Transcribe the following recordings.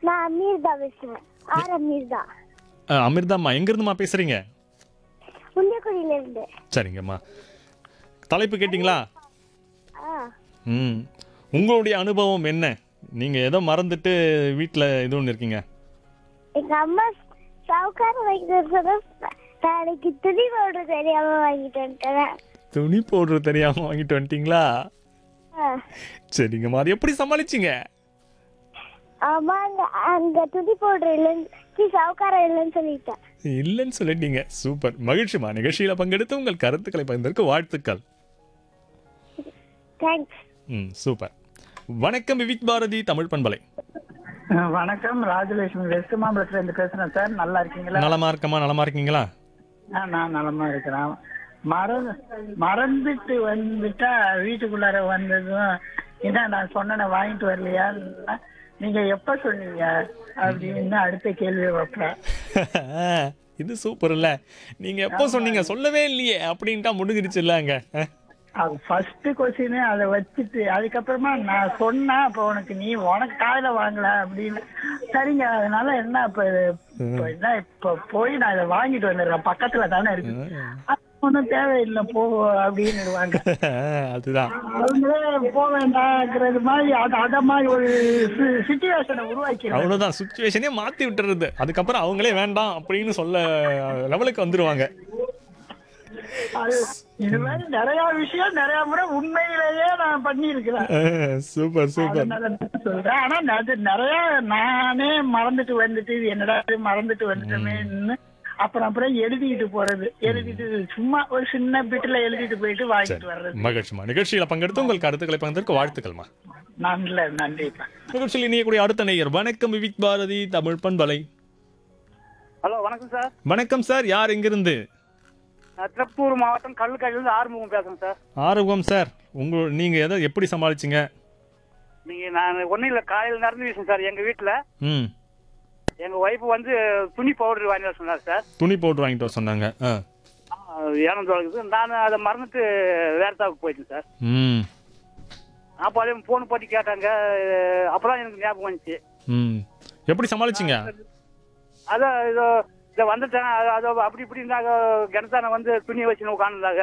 நான் அமீர்தா பேசுறேன் ஆர் அமீர்தா அஹ், அமிர்தாம்மா எங்கேருந்துமா பேசுகிறீங்க உண்டியக்குடியில இருந்து சரிங்கம்மா தலைப்பு கேட்டிங்களா ஆ ம் உங்களுடைய அனுபவம் என்ன நீங்கள் ஏதோ மறந்துட்டு வீட்டில் இது ஒன்று இருக்கீங்க எங்க அம்மா சவுக்கார வாங்கிட்டு சொன்னா நாளைக்கு துணி போடுற தெரியாம வாங்கிட்டு வந்துட்டேன் துணி போடுறது தெரியாமல் வாங்கிட்டு வந்துட்டீங்களா ஆ. சரிங்கம்மா அது எப்படி சமாளிச்சிங்க ஆமா அங்க அங்க துணி போடுற இல்லைன்னு சவுக்காரம் இல்லைன்னு சொல்லிட்டேன் இல்லைன்னு சொல்லிட்டீங்க சூப்பர் மகிழ்ச்சிமா நிகழ்ச்சியில் பங்கெடுத்து உங்கள் கருத்துக்களை பகிர்ந்ததற்கு வாழ்த்துக்கள் தேங்க்ஸ் ம் சூப்பர் வணக்கம் விவிக் பாரதி தமிழ் பண்பலை அஹ் வணக்கம் ராஜலட்சுமி வெஸ்ட் மாம்பலத்துல இருந்து பேசுறேன் சார் நல்லா இருக்கீங்களா நலமா இருக்கமா நலமா இருக்கீங்களா ஆ, நான் நலமா இருக்கிறேன் மறந்து மறந்துட்டு வந்துட்டா வீட்டுக்குள்ளார வந்ததும் என்ன நான் சொன்னேன் வாங்கிட்டு வரலையா நீங்க எப்ப சொன்னீங்க அப்படின்னு அடுத்த கேள்வி வைப்பேன் இது சூப்பர் இல்ல நீங்க எப்போ சொன்னீங்க சொல்லவே இல்லையே அப்படின்ட்டா முடிஞ்சிருச்சு இல்லங்க அது ஃபர்ஸ்ட் கொஸ்டின் அதை வச்சுட்டு அதுக்கப்புறமா நான் சொன்னா அப்ப உனக்கு நீ உனக்கு காதுல வாங்கல அப்படின்னு சரிங்க அதனால என்ன இப்ப இப்ப என்ன இப்ப போய் நான் இதை வாங்கிட்டு வந்துடுறேன் பக்கத்துல தானே இருக்கு அது ஒண்ணும் தேவையில்லை போ அப்படின்னுடுவாங்க அதுதான் அவங்களே போக வேண்டாங்கிறது மாதிரி அது அத மாதிரி ஒரு சுச்சுவேஷனை உருவாக்கி அவ்வளவுதான் சுச்சுவேஷனே மாத்தி விட்டுறது அதுக்கப்புறம் அவங்களே வேண்டாம் அப்படின்னு சொல்ல லெவலுக்கு வந்துருவாங்க அது இது மாதிரி நிறைய விஷயம் நிறைய முறை உண்மையிலேயே நான் பண்ணியிருக்கிறேன் சூப்பர் சூப்பர் அதனால நான் சொல்றேன் ஆனா அது நிறைய நானே மறந்துட்டு வந்துட்டு இது என்னடா இது மறந்துட்டு வந்துட்டோமேன்னு அப்புறம் அப்புறம் எழுதிட்டு போறது எழுதிட்டு சும்மா ஒரு சின்ன பிட்டுல எழுதிட்டு போயிட்டு வாங்கிட்டு வர்றது மகிழ்ச்சிமா நிகழ்ச்சியில பங்கெடுத்து உங்கள் கருத்துக்களை பகிர்ந்ததற்கு வாழ்த்துக்கள்மா நல்ல நன்றிப்பா நிகழ்ச்சியில் இணையக்கூடிய அடுத்த நேயர் வணக்கம் விவிக் பாரதி தமிழ் பண்பலை ஹலோ வணக்கம் சார் வணக்கம் சார் யார் எங்கிருந்து நான் திருப்பூர் மாவட்டம் கல்லுக்காயிலிருந்து ஆறுமுகம் பேசுறேன் சார் ஆரோக்கியம் சார் உங்க நீங்க எதை எப்படி சமாளிச்சீங்க நீங்க நான் ஒன்றும் இல்லை காலையில் நடந்து விஷயம் சார் எங்க வீட்டில் ம் எங்க ஒய்ஃப் வந்து துணி பவுடர் வாங்கி வர சொன்னார் சார் துணி போட்டு வாங்கிட்டு வர சொன்னாங்க ஆ ஏனம் தொடங்குது நான் அதை மறந்துட்டு வேற தாவுக்கு போயிட்டேன் சார் ம் அப்போ அதே ஃபோன் போட்டு கேட்டாங்க அப்பதான் எனக்கு ஞாபகம் வந்துச்சு ம் எப்படி சமாளிச்சிங்க அதான் இதோ இதை வந்துட்டேன் அது- அதோ அப்படி இப்படின்னாங்க கிணத்தான வந்து துணியை வச்சு உட்காந்துருந்தாங்க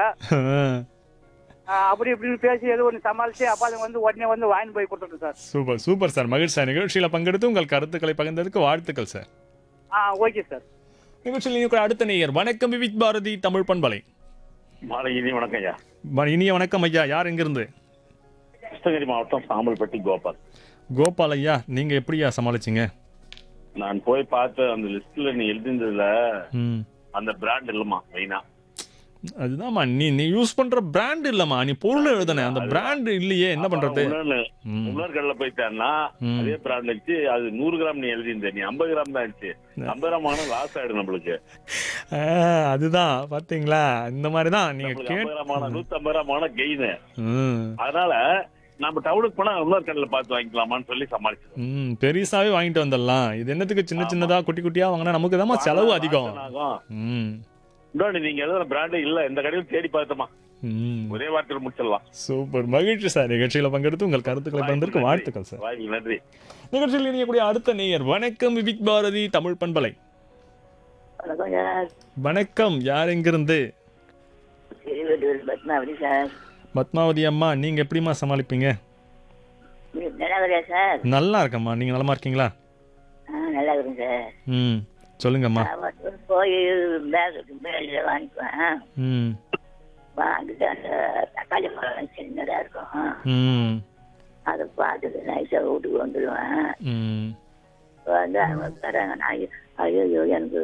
அப்படி இப்படின்னு பேசி ஏதோ ஒன்று சமாளிச்சு அப்போ அதை வந்து உடனே வந்து வாங்கி போய் கொடுத்துட்டேன் சார் சூப்பர் சூப்பர் சார் மகிழ்ச்சி சார் நிகழ்ச்சியில் பங்கெடுத்து உங்கள் கருத்துக்களை பகிர்ந்ததுக்கு வாழ்த்துக்கள் சார் ஆ ஓகே சார் நிகழ்ச்சியில் இருக்கிற அடுத்த நேயர் வணக்கம் விவிக் பாரதி தமிழ் பண்பலை மாலை இனி வணக்கம் ஐயா வ- இனிய வணக்கம் ஐயா யார் எங்கிருந்து கிருஷ்ணகிரி மாவட்டம் சாம்பல்பட்டி கோபால் கோபால் ஐயா நீங்க எப்படியா சமாளிச்சீங்க நான் போய் பார்த்த அந்த லிஸ்ட்ல நீ எழுதினதுல ம் அந்த பிராண்ட் இல்லம்மா மெயினா அதுதான்மா நீ நீ யூஸ் பண்ற பிராண்ட் இல்லம்மா நீ பொருள் எழுதுன அந்த பிராண்ட் இல்லையே என்ன பண்றது ம். உணர் கடல போயிட்டான்னா ம். அதே பிராண்ட் வச்சு அது நூறு கிராம் நீ எழுதியிருந்த நீ ஐம்பது கிராம் தான் இருந்துச்சு ஐம்பது கிராம் ஆனா லாஸ் ஆயிடும் நம்மளுக்கு ஆ, அதுதான் பாத்தீங்களா இந்த மாதிரி தான் நீங்க நம்மளுக்கு ஐம்பது கேட் கிராம் ஆனா நூத்தி ஐம்பது கிராம் ஆனா கெயின் ம் அதனால நம்ம டவுனுக்கு போனா உணர் கடல பார்த்து வாங்கிக்கலாமான்னு சொல்லி சமாளிச்சிடும் ம் பெருசாவே வாங்கிட்டு வந்துடலாம் இது என்னத்துக்கு சின்ன சின்னதா குட்டி குட்டியா வாங்கினா நமக்கு தான் செலவு அதிகம் ஆகும் ம் இன்னொன்னு நீங்க எழுதுன பிராண்டு இல்ல இந்த கடையில் தேடி பார்த்தோமா ம் ஒரே வார்த்தையில் முடிச்சிடலாம் சூப்பர் மகிழ்ச்சி சார் நிகழ்ச்சியில பங்கெடுத்து உங்கள் கருத்துக்களை பகிர்ந்ததற்கு வாழ்த்துக்கள் சார் வாய்ப்பு நன்றி நிகழ்ச்சியில் இணையக்கூடிய அடுத்த நேயர் வணக்கம் விவிக் பாரதி தமிழ் பண்பலை வணக்கம் சார் வணக்கம் யார் எங்கிருந்து திருவள்ளூர் பத்மாவதி சார் பத்மாவதி அம்மா நீங்க எப்படிம்மா சமாளிப்பீங்க நீ நல்லா இருக்கிறியா சார் நல்லா இருக்கம்மா நீங்க நலமா இருக்கீங்களா ஆ நல்லா இருக்கிறேன் சார் ம் சொல்லுங்கம்மா நான் வந்து போய் பேக் பேக்கில் வாங்கிக்குவேன் ம் வாங்கிட்டு அந்த தக்காளி பழம் சின்னதாக இருக்கும் ம் அதை பார்த்துட்டு நைஸாக வீட்டுக்கு வந்துடுவேன் ம் வந்து அவங்க தராங்க நான் ஐயோ எனக்கு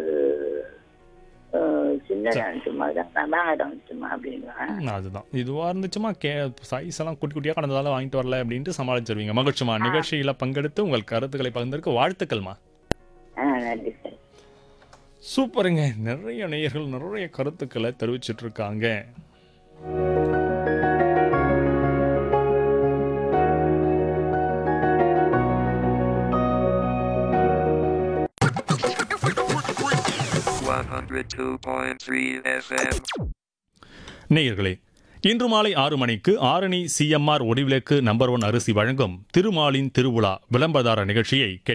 சின்னதாக இருந்துச்சுமா தான் வாங்கட்டும் இருந்துச்சுமா அப்படின்வேன் அதுதான் இதுவா இருந்துச்சுமா கே சைஸ் எல்லாம் குட்டி குட்டியா கடந்ததால வாங்கிட்டு வரல அப்படின்ட்டு சமாளிச்சிருவீங்க மகிழ்ச்சிமா நிகழ்ச்சியில பங்கெடுத்து உங்கள் கருத்துக்களை பகிர்ந்ததற்கு வாழ்த்துக்கள்மா ஆ நன்றி சார் சூப்பருங்க நிறைய நேயர்கள் நிறைய கருத்துக்களை தெரிவிச்சிட்டு இருக்காங்க One hundred two point three FM. நேயர்களே இன்று மாலை ஆறு மணிக்கு Arani CMR Odivilakku number one அரிசி வழங்கும் திருமாலின் திருவிழா விளம்பரதார நிகழ்ச்சியை